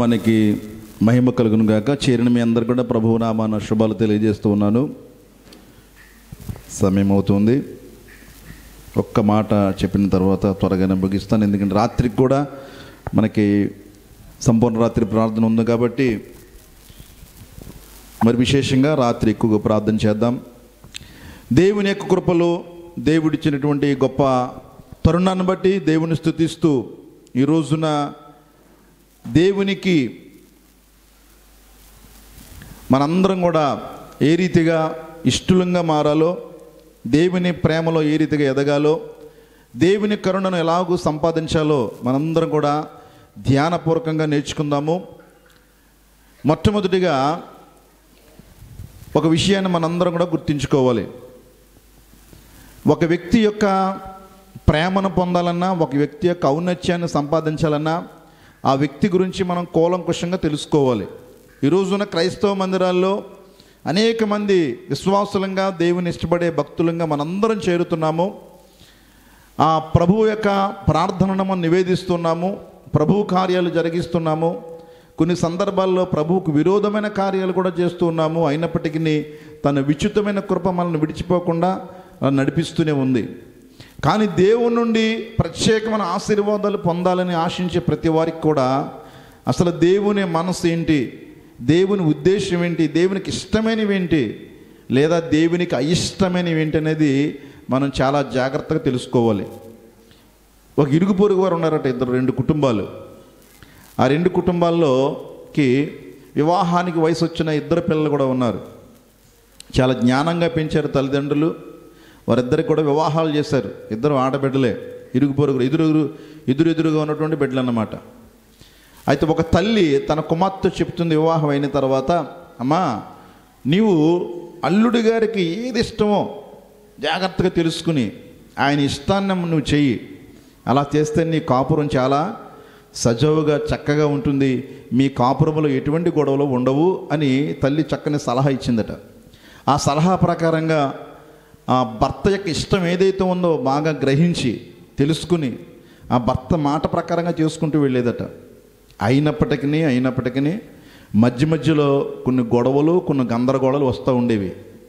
నామానికి మహిమ కలుగును గాక చేరిన మీ అందరు కూడా ప్రభువు నామాన శుభాలు తెలియజేస్తూ ఉన్నాను సమయం అవుతుంది ఒక్క మాట చెప్పిన తర్వాత త్వరగానే ముగిస్తాను ఎందుకంటే రాత్రికి కూడా మనకి సంపూర్ణ రాత్రి ప్రార్థన ఉంది కాబట్టి మరి విశేషంగా రాత్రి ఎక్కువగా ప్రార్థన చేద్దాం దేవుని యొక్క కృపలో దేవుడిచ్చినటువంటి గొప్ప తరుణాన్ని బట్టి దేవుని స్థుతిస్తూ ఈ రోజున దేవునికి మనందరం కూడా ఏ రీతిగా ఇష్టలంగా మారాలో దేవుని ప్రేమలో ఏ రీతిగా ఎదగాలో దేవుని కరుణను ఎలాగూ సంపాదించాలో మనందరం కూడా ధ్యానపూర్వకంగా నేర్చుకుందాము మొట్టమొదటిగా ఒక విషయాన్ని మనందరం కూడా గుర్తుంచుకోవాలి ఒక వ్యక్తి యొక్క ప్రేమను పొందాలన్నా ఒక వ్యక్తి యొక్క ఔన్నత్యాన్ని సంపాదించాలన్నా ఆ వ్యక్తి గురించి మనం కూలంకుషంగా తెలుసుకోవాలి ఈ రోజున క్రైస్తవ మందిరాల్లో అనేక మంది విశ్వాసులంగా దేవుని ఇష్టపడే భక్తులంగా మనందరం చేరుతున్నాము ఆ ప్రభువు యొక్క ప్రార్థనను మనం నివేదిస్తున్నాము ప్రభు కార్యాలు జరిగిస్తున్నాము కొన్ని సందర్భాల్లో ప్రభువుకు విరోధమైన కార్యాలు కూడా చేస్తూ ఉన్నాము అయినప్పటికీ తన విచితమైన కృప మనల్ని విడిచిపోకుండా నడిపిస్తూనే ఉంది కానీ దేవుని నుండి ప్రత్యేకమైన ఆశీర్వాదాలు పొందాలని ఆశించే ప్రతి వారికి కూడా అసలు దేవుని మనసు ఏంటి దేవుని ఉద్దేశం ఏంటి దేవునికి ఇష్టమైనవి ఏంటి లేదా దేవునికి అయిష్టమైనవి ఏంటి అనేది మనం చాలా జాగ్రత్తగా తెలుసుకోవాలి ఒక ఇరుగు పొరుగు వారు ఉన్నారట ఇద్దరు రెండు కుటుంబాలు ఆ రెండు కుటుంబాల్లోకి వివాహానికి వయసు వచ్చిన ఇద్దరు పిల్లలు కూడా ఉన్నారు చాలా జ్ఞానంగా పెంచారు తల్లిదండ్రులు వారిద్దరికి కూడా వివాహాలు చేశారు ఇద్దరు ఆడబిడ్డలే ఇరుగు పొరుగురు ఎదురు ఎదురు ఎదురుగా ఉన్నటువంటి బిడ్డలు అన్నమాట అయితే ఒక తల్లి తన కుమార్తె చెప్తుంది వివాహం అయిన తర్వాత అమ్మా నీవు అల్లుడి గారికి ఏది ఇష్టమో జాగ్రత్తగా తెలుసుకుని ఆయన ఇష్టాన్ని నువ్వు చెయ్యి అలా చేస్తే నీ కాపురం చాలా సజావుగా చక్కగా ఉంటుంది మీ కాపురంలో ఎటువంటి గొడవలు ఉండవు అని తల్లి చక్కని సలహా ఇచ్చిందట ఆ సలహా ప్రకారంగా ఆ భర్త యొక్క ఇష్టం ఏదైతే ఉందో బాగా గ్రహించి తెలుసుకుని ఆ భర్త మాట ప్రకారంగా చేసుకుంటూ వెళ్ళేదట అయినప్పటికీ అయినప్పటికీ మధ్య మధ్యలో కొన్ని గొడవలు కొన్ని గందరగోళాలు వస్తూ ఉండేవి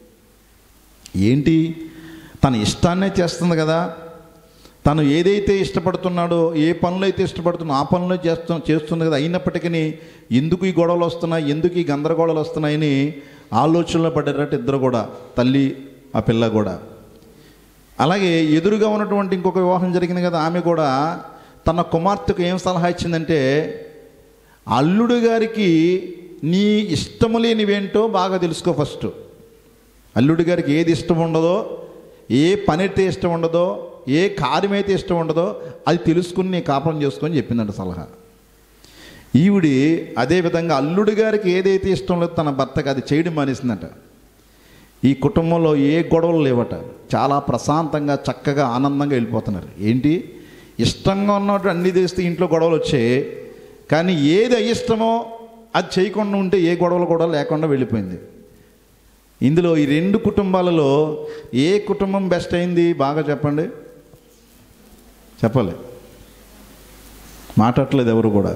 ఏంటి తన ఇష్టాన్నే చేస్తుంది కదా తను ఏదైతే ఇష్టపడుతున్నాడో ఏ పనులు అయితే ఇష్టపడుతున్నా ఆ పనులు చేస్తు చేస్తుంది కదా అయినప్పటికీ ఎందుకు ఈ గొడవలు వస్తున్నాయి ఎందుకు ఈ గందరగోళాలు వస్తున్నాయని ఆలోచనలో పడ్డారట ఇద్దరు కూడా తల్లి ఆ పిల్ల కూడా అలాగే ఎదురుగా ఉన్నటువంటి ఇంకొక వివాహం జరిగింది కదా ఆమె కూడా తన కుమార్తెకు ఏం సలహా ఇచ్చిందంటే అల్లుడు గారికి నీ ఇష్టము లేనివేంటో బాగా తెలుసుకో ఫస్ట్ అల్లుడి గారికి ఏది ఇష్టం ఉండదో ఏ పని అయితే ఇష్టం ఉండదో ఏ కార్యం అయితే ఇష్టం ఉండదో అది తెలుసుకుని నీ కాపురం చేసుకొని చెప్పిందంట సలహా ఈవిడి అదేవిధంగా అల్లుడి గారికి ఏదైతే ఇష్టం లేదో తన భర్తకి అది చేయడం మానేసిందట ఈ కుటుంబంలో ఏ గొడవలు లేవట చాలా ప్రశాంతంగా చక్కగా ఆనందంగా వెళ్ళిపోతున్నారు ఏంటి ఇష్టంగా ఉన్నట్టు అన్ని చేస్తే ఇంట్లో గొడవలు వచ్చాయి కానీ ఏది అయిష్టమో అది చేయకుండా ఉంటే ఏ గొడవలు కూడా లేకుండా వెళ్ళిపోయింది ఇందులో ఈ రెండు కుటుంబాలలో ఏ కుటుంబం బెస్ట్ అయింది బాగా చెప్పండి చెప్పాలి మాట్లాడలేదు ఎవరు కూడా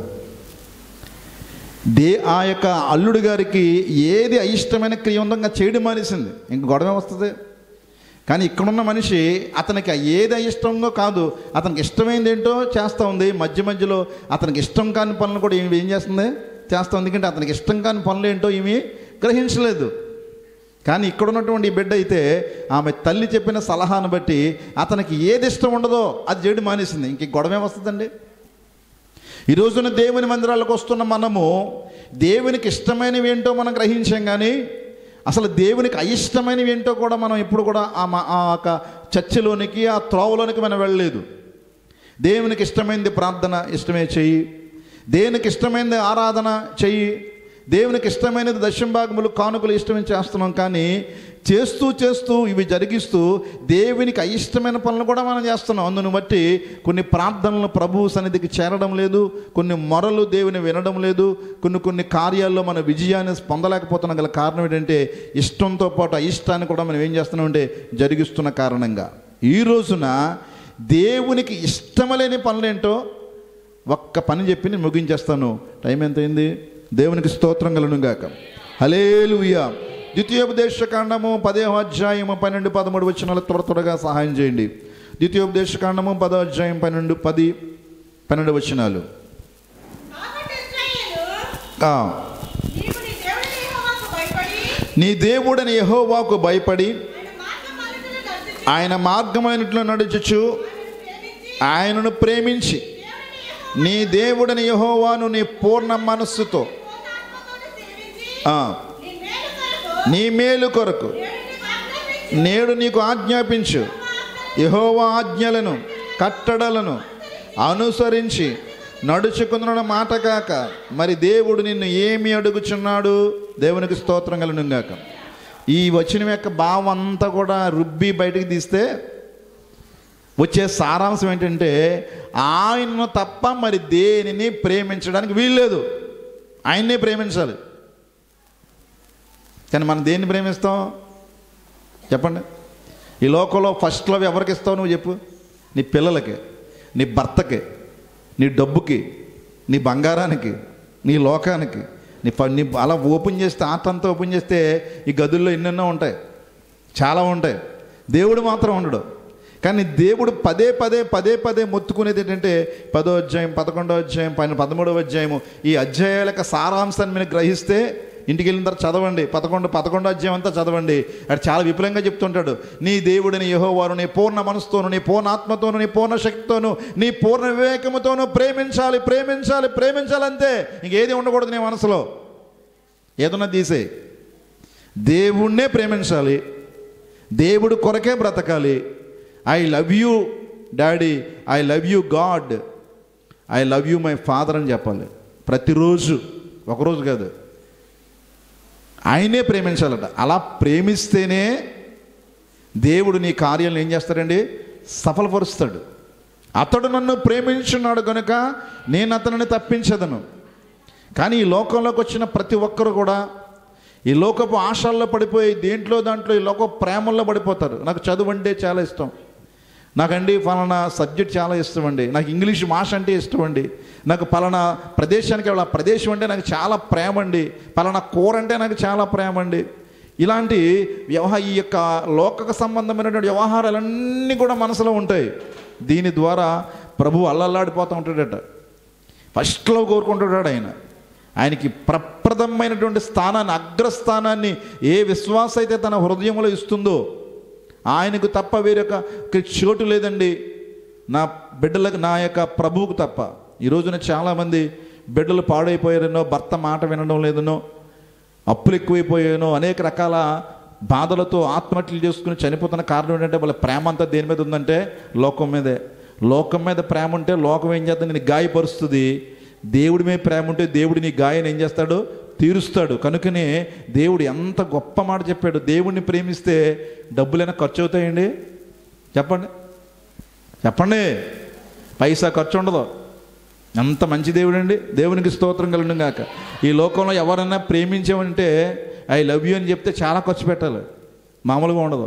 దే ఆ యొక్క అల్లుడు గారికి ఏది అయిష్టమైన క్రియ ఉందో ఇంకా చేయడం మానేసింది ఇంక గొడవ వస్తుంది కానీ ఇక్కడున్న మనిషి అతనికి ఏది అయిష్టంగా కాదు అతనికి ఇష్టమైంది ఏంటో చేస్తూ ఉంది మధ్య మధ్యలో అతనికి ఇష్టం కాని పనులు కూడా ఏమి ఏం చేస్తుంది చేస్తూ ఉంది ఎందుకంటే అతనికి ఇష్టం కాని పనులు ఏంటో ఏమి గ్రహించలేదు కానీ ఇక్కడ ఉన్నటువంటి ఈ బిడ్డ అయితే ఆమె తల్లి చెప్పిన సలహాను బట్టి అతనికి ఏది ఇష్టం ఉండదో అది చేయడం మానేసింది ఇంక ఈ గొడవ ఏమొస్తుందండి ఈ రోజున దేవుని మందిరాలకు వస్తున్న మనము దేవునికి ఇష్టమైనవి ఏంటో మనం గ్రహించాం కానీ అసలు దేవునికి అయిష్టమైనవి ఏంటో కూడా మనం ఎప్పుడు కూడా ఆ మ- ఆ యొక్క చర్చలోనికి ఆ త్రోవలోనికి మనం వెళ్ళలేదు దేవునికి ఇష్టమైనది ప్రార్థన ఇష్టమే చెయ్యి దేవునికి ఇష్టమైనది ఆరాధన చెయ్యి దేవునికి ఇష్టమైనది దశంభాగములు కానుకలు ఇష్టమని చేస్తున్నాం కానీ చేస్తూ చేస్తూ ఇవి జరిగిస్తూ దేవునికి అయిష్టమైన పనులు కూడా మనం చేస్తున్నాం అందును బట్టి కొన్ని ప్రార్థనలు ప్రభు సన్నిధికి చేరడం లేదు కొన్ని మొరలు దేవుని వినడం లేదు కొన్ని కొన్ని కార్యాల్లో మన విజయాన్ని పొందలేకపోతున్న గల కారణం ఏంటంటే ఇష్టంతో పాటు అయిష్టాన్ని కూడా మనం ఏం చేస్తున్నామంటే జరిగిస్తున్న కారణంగా ఈ రోజున దేవునికి ఇష్టమలేని పనులేంటో ఒక్క పని చెప్పి నేను ముగించేస్తాను టైం ఎంత అయింది దేవునికి స్తోత్రం కలను గాక హలేలుయా ద్వితీయోపదేశ కాండము పదేహో అధ్యాయము పన్నెండు పదమూడు వచ్చిన త్వర త్వరగా సహాయం చేయండి ద్వితీయోపదేశ కాండము పదో అధ్యాయం పన్నెండు పది పన్నెండు వచనాలు కాబట్టి ఇశ్రాయేలు, ఆ, నీవు నీ దేవుడైన యెహోవాకు భయపడి, నీ దేవుడని యెహోవాకు భయపడి ఆయన మార్గమనులను ఆయన మార్గమైనట్లు నడుచుచు, నడుచుచు ఆయనను ప్రేమించి, ఆయనను ప్రేమించి నీ దేవుడని యెహోవాను నీ పూర్ణ మనస్సుతో పూర్ణాత్మతోను సేవించి, ఆ, నీ మేలు కొరకు నీ మేలు కొరకు నేడు నీకు నేడు నీకు ఆజ్ఞాపించి, ఆజ్ఞాపించు యెహోవా ఆజ్ఞలను కట్టడలను అనుసరించి నడుచుకున్న మాట కాక మరి దేవుడు నిన్ను ఏమి అడుగుచున్నాడు దేవునికి స్తోత్రం కలను గాక ఈ వచనం యొక్క భావం అంతా కూడా రుబ్బి బయటకు తీస్తే వచ్చే సారాంశం ఏంటంటే ఆయన్ను తప్ప మరి దేనిని ప్రేమించడానికి వీల్లేదు ఆయన్నే ప్రేమించాలి కానీ మనం దేన్ని ప్రేమిస్తాం చెప్పండి ఈ లోకంలో ఫస్ట్ లవ్ ఎవరికి ఇస్తావు నువ్వు చెప్పు నీ పిల్లలకి నీ భర్తకి నీ డబ్బుకి నీ బంగారానికి నీ లోకానికి నీ ప- నీ అలా ఓపెన్ చేస్తే ఆట అంతా ఓపెన్ చేస్తే ఈ గదుల్లో ఎన్నెన్నో ఉంటాయి చాలా ఉంటాయి దేవుడు మాత్రం ఉండడు కానీ దేవుడు పదే పదే పదే పదే మొత్తుకునేది ఏంటంటే పదో అధ్యాయం పదకొండో అధ్యాయం పైన పదమూడవ అధ్యాయము ఈ అధ్యాయాల యొక్క సారాంశాన్ని మీరు గ్రహిస్తే ఇంటికి వెళ్ళిన తర్వాత చదవండి పదకొండు పదకొండో అధ్యాయం అంతా చదవండి అది చాలా విపులంగా చెప్తుంటాడు నీ దేవుడిని యెహోవాను నీ పూర్ణ మనసుతోను నీ పూర్ణ ఆత్మతోను నీ పూర్ణ శక్తితోను నీ పూర్ణ వివేకముతోను ప్రేమించాలి ప్రేమించాలి ప్రేమించాలి అంతే ఇంకేది ఉండకూడదు నీ మనసులో ఏదన్నా తీసే దేవుణ్ణే ప్రేమించాలి దేవుడు కొరకే బ్రతకాలి I love you daddy I love you God I love you my father అని చెప్పాలి ప్రతిరోజు ఒకరోజు కాదు ఆయనే ప్రేమించాలట అలా ప్రేమిస్తేనే దేవుడు నీ కార్యాలను ఏం చేస్తాడండి సఫలపరుస్తాడు అతడు నన్ను ప్రేమించున్నాడు కనుక నేను అతనిని తప్పించదను కానీ ఈ లోకంలోకి వచ్చిన ప్రతి ఒక్కరు కూడా ఈ లోకపు ఆశల్లో పడిపోయి దేంట్లో దాంట్లో ఈ లోక ప్రేమల్లో పడిపోతారు నాకు చదువు అంటే చాలా ఇష్టం నాకండి ఫలానా సబ్జెక్ట్ చాలా ఇష్టం అండి నాకు ఇంగ్లీష్ భాష అంటే ఇష్టం అండి నాకు పలానా ప్రదేశానికి వెళ్ళి ఆ ప్రదేశం అంటే నాకు చాలా ప్రేమ అండి పలానా కూర అంటే నాకు చాలా ప్రేమ అండి ఇలాంటి వ్యవహ ఈ యొక్క లోకక సంబంధమైనటువంటి వ్యవహారాలన్నీ కూడా మనసులో ఉంటాయి దీని ద్వారా ప్రభు అల్లల్లాడిపోతూ ఉంటాడట ఫస్ట్లో కోరుకుంటున్నాడు ఆయన ఆయనకి ప్రప్రదమైనటువంటి స్థానాన్ని అగ్రస్థానాన్ని ఏ విశ్వాస అయితే తన హృదయంలో ఇస్తుందో ఆయనకు తప్ప వేరొక చోటు లేదండి నా బిడ్డలకు నా యొక్క ప్రభువుకు తప్ప ఈ రోజున చాలామంది బిడ్డలు పాడైపోయారనో భర్త మాట వినడం లేదనో అప్పులు ఎక్కువైపోయానో అనేక రకాల బాధలతో ఆత్మహత్యలు చేసుకుని చనిపోతున్న కారణం ఏంటంటే వాళ్ళ ప్రేమ అంతా దేని మీద ఉందంటే లోకం మీదే లోకం మీద ప్రేమ ఉంటే లోకం ఏం చేస్తుంది నేను గాయపరుస్తుంది దేవుడి మీద ప్రేమ ఉంటే దేవుడు నీ గాయని ఏం చేస్తాడు తీరుస్తాడు కనుకనే దేవుడు ఎంత గొప్ప మాట చెప్పాడు దేవుడిని ప్రేమిస్తే డబ్బులైనా ఖర్చు అవుతాయండి చెప్పండి చెప్పండి పైసా ఖర్చు ఉండదు ఎంత మంచి దేవుడు అండి దేవునికి స్తోత్రం కలను గాక ఈ లోకంలో ఎవరైనా ప్రేమించామంటే ఐ లవ్ యూ అని చెప్తే చాలా ఖర్చు పెట్టాలి మామూలుగా ఉండదు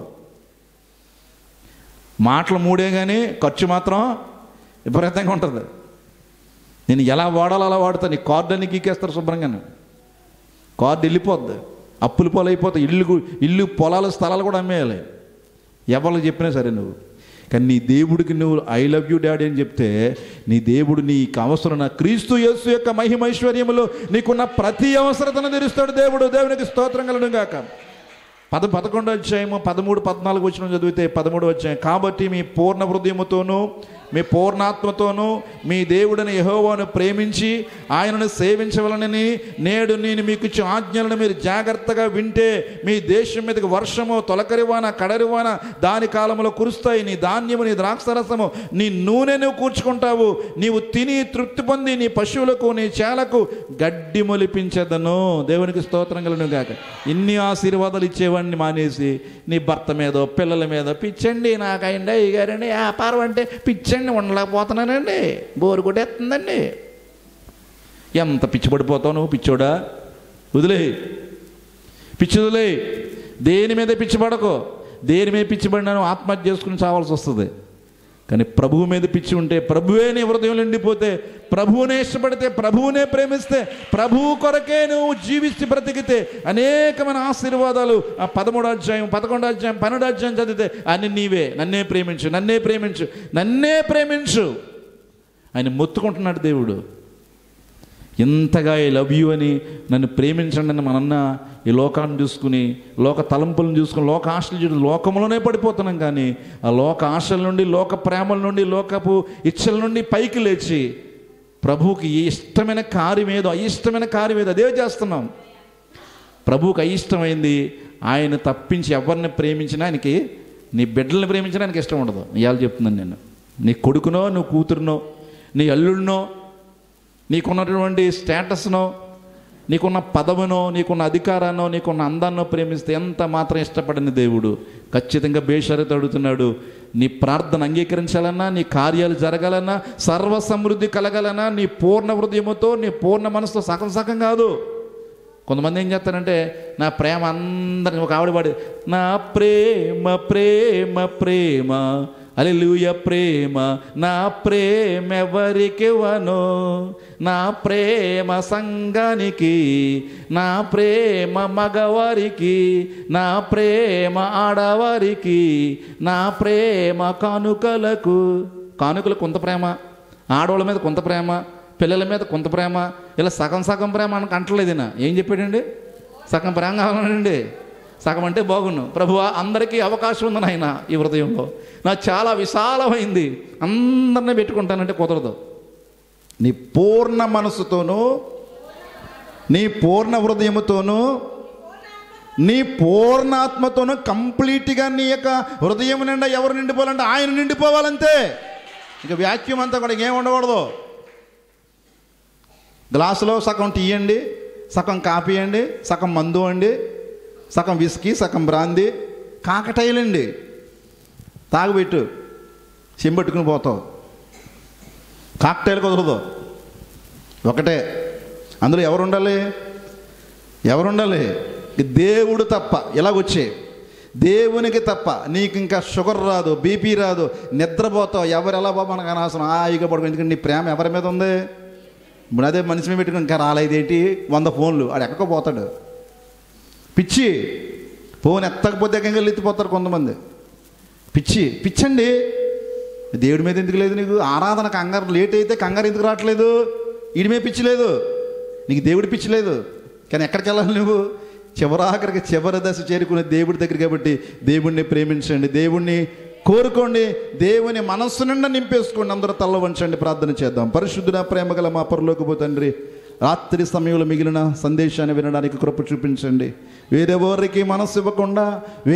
మాటలు మూడే కానీ ఖర్చు మాత్రం విపరీతంగా ఉంటుంది నేను ఎలా వాడాలో అలా వాడతా నీ కార్డు అన్ని గీకేస్తారు శుభ్రంగాను కార్డు వెళ్ళిపోద్ది అప్పులు పొలం అయిపోతాయి ఇల్లు గు- ఇల్లు పొలాలు స్థలాలు కూడా అమ్మేయాలి ఎవరికి చెప్పినా సరే నువ్వు కానీ నీ దేవుడికి నువ్వు ఐ లవ్ యూ డాడీ అని చెప్తే నీ దేవుడు నీకు అవసరం నా క్రీస్తు యేసు యొక్క మహిమైశ్వర్యములో నీకున్న ప్రతి అవసరతను తీరుస్తాడు దేవుడు దేవునికి స్తోత్రం కలడు గాక పద పదకొండు అధ్యాయము పదమూడు పద్నాలుగు వచ్చిన చదివితే పదమూడు అధ్యాయం కాబట్టి మీ పూర్ణ హృదయముతోనూ మీ పూర్ణాత్మతోనూ మీ దేవుడిని యెహోవాను ప్రేమించి ఆయనను సేవించవలనని నేడు నేను మీకు ఇచ్చిన ఆజ్ఞలను మీరు జాగ్రత్తగా వింటే మీ దేశం మీదకి వర్షము తొలకరివాన కడరివాన దాని కాలంలో కురుస్తాయి నీ ధాన్యము నీ ద్రాక్షరసము నీ నూనె నువ్వు కూర్చుకుంటావు నీవు తిని తృప్తి పొంది నీ పశువులకు నీ చేలకు గడ్డి మొలిపించదను దేవునికి స్తోత్రం కలను గాక ఇన్ని ఆశీర్వాదాలు ఇచ్చేవాడిని మానేసి నీ భర్త మీదో పిల్లల మీద పిచ్చండి నాకైందా అయ్యారండి వ్యాపారం అంటే పిచ్చండి ఉండలేకపోతున్నానండి బోరు కొట్టేస్తుందండి ఎంత పిచ్చి పడిపోతావు నువ్వు పిచ్చోడా వదిలే పిచ్చి వదిలే దేని మీద పిచ్చి పడకో దేని మీద పిచ్చి పడినా నువ్వు ఆత్మహత్య చేసుకుని చావాల్సి వస్తుంది కానీ ప్రభువు మీద పిచ్చి ఉంటే ప్రభువే నీ హృదయం నిండిపోతే ప్రభువునే ఇష్టపడితే ప్రభువునే ప్రేమిస్తే ప్రభువు కొరకే నువ్వు జీవించి బ్రతికితే అనేకమైన ఆశీర్వాదాలు ఆ పదమూడు అధ్యాయం పదకొండు అధ్యాయం పన్నెండు అధ్యాయం చదివితే అన్ని నీవే నన్నే ప్రేమించు నన్నే ప్రేమించు నన్నే ప్రేమించు ఆయన మొత్తుకుంటున్నాడు దేవుడు ఇంతగా ఐ లవ్ యూ అని నన్ను ప్రేమించండి అని మనన్న ఈ లోకాన్ని చూసుకుని లోక తలంపులను చూసుకుని లోక ఆశలు చూసి లోకంలోనే పడిపోతున్నాం కానీ ఆ లోక ఆశల నుండి లోక ప్రేమల నుండి లోకపు ఇచ్చల నుండి పైకి లేచి ప్రభువుకి ఏ ఇష్టమైన కార్యం ఏదో అయిష్టమైన కార్యం ఏదో అదే చేస్తున్నాం ప్రభువుకి అయిష్టమైంది ఆయన తప్పించి ఎవరిని ప్రేమించినా ఆయనకి నీ బిడ్డల్ని ప్రేమించినా ఆయనకి ఇష్టం ఉండదు ఇవాళ చెప్తున్నాను నేను నీ కొడుకునో నువ్వు కూతురునో నీ అల్లుడినో నీకున్నటువంటి స్టేటస్నో నీకున్న పదవినో నీకున్న అధికారాన్నో నీకున్న అందాన్నో ప్రేమిస్తే ఎంత మాత్రం ఇష్టపడిన దేవుడు ఖచ్చితంగా బేషరత అడుగుతున్నాడు నీ ప్రార్థన అంగీకరించాలన్నా నీ కార్యాలు జరగాలన్నా సర్వ సమృద్ధి కలగాలన్నా నీ పూర్ణ హృదయముతో నీ పూర్ణ మనసుతో సగం సగం కాదు కొంతమంది ఏం చేస్తారంటే నా ప్రేమ అందరిని ఒక ఆవిడ పాడి నా ప్రేమ ప్రేమ ప్రేమ అలెలుయ ప్రేమ నా ప్రేమ ఎవరికివను నా ప్రేమ సంఘానికి నా ప్రేమ మగవారికి నా ప్రేమ ఆడవారికి నా ప్రేమ కానుకలకు కానుకలు కొంత ప్రేమ ఆడవాళ్ళ మీద కొంత ప్రేమ పిల్లల మీద కొంత ప్రేమ ఇలా సగం సగం ప్రేమ అనకు అంటలేదు ఈయన ఏం చెప్పాడండి సగం ప్రేమ కావాలండి సగం అంటే బాగున్నాను ప్రభు అందరికీ అవకాశం ఉంది నాయన ఈ హృదయంలో నాకు చాలా విశాలమైంది అందరినీ పెట్టుకుంటానంటే కుదరదు నీ పూర్ణ మనసుతోనూ నీ పూర్ణ హృదయముతోనూ నీ పూర్ణాత్మతోనూ కంప్లీట్గా నీ యొక్క హృదయం నిండా ఎవరు నిండిపోవాలంటే ఆయన నిండిపోవాలంతే ఇక వ్యాక్యూమ్ అంతా కూడా ఏం ఉండకూడదు గ్లాసులో సగం టీ అండి సగం కాఫీ అండి సగం మందు అండి సగం విస్కీ సగం బ్రాందీ కాకటాయిలండి తాగుబెట్టు చెంబెట్టుకుని పోతావు కాక్టైల్ కుదరదు ఒకటే అందులో ఎవరు ఉండాలి ఎవరు ఉండాలి దేవుడు తప్ప ఇలాగొచ్చే దేవునికి తప్ప నీకు ఇంకా షుగర్ రాదు బీపీ రాదు నిద్రపోతావు ఎవరు ఎలా బాబు మనకు అనవసరం హాయిగా పడుకో ఎందుకంటే నీ ప్రేమ ఎవరి మీద ఉంది ఇప్పుడు అదే మనిషి మీద పెట్టుకుని ఇంకా రాలేదేంటి వంద ఫోన్లు ఆడు ఎక్కడికో పోతాడు పిచ్చి ఫోన్ ఎత్తకపోతే ఎక్కడ ఎత్తిపోతారు కొంతమంది పిచ్చి పిచ్చండి దేవుడి మీద ఎందుకు లేదు నీకు ఆరాధన కంగారు లేట్ అయితే కంగారు ఎందుకు రావట్లేదు ఈడి మీద పిచ్చి లేదు నీకు దేవుడి పిచ్చి లేదు కానీ ఎక్కడికి వెళ్ళాలి నువ్వు చివరాఖరికి చివరి దశ చేరుకునే దేవుడి దగ్గర కాబట్టి దేవుణ్ణి ప్రేమించండి దేవుణ్ణి కోరుకోండి దేవుని మనస్సు నిండా నింపేసుకోండి అందరూ తల్ల వంచండి ప్రార్థన చేద్దాం పరిశుద్ధుడ ప్రేమ గల మా పరలోకపు తండ్రి రాత్రి సమయంలో మిగిలిన సందేశాన్ని వినడానికి కృప చూపించండి వేరెవరికి మనస్సు ఇవ్వకుండా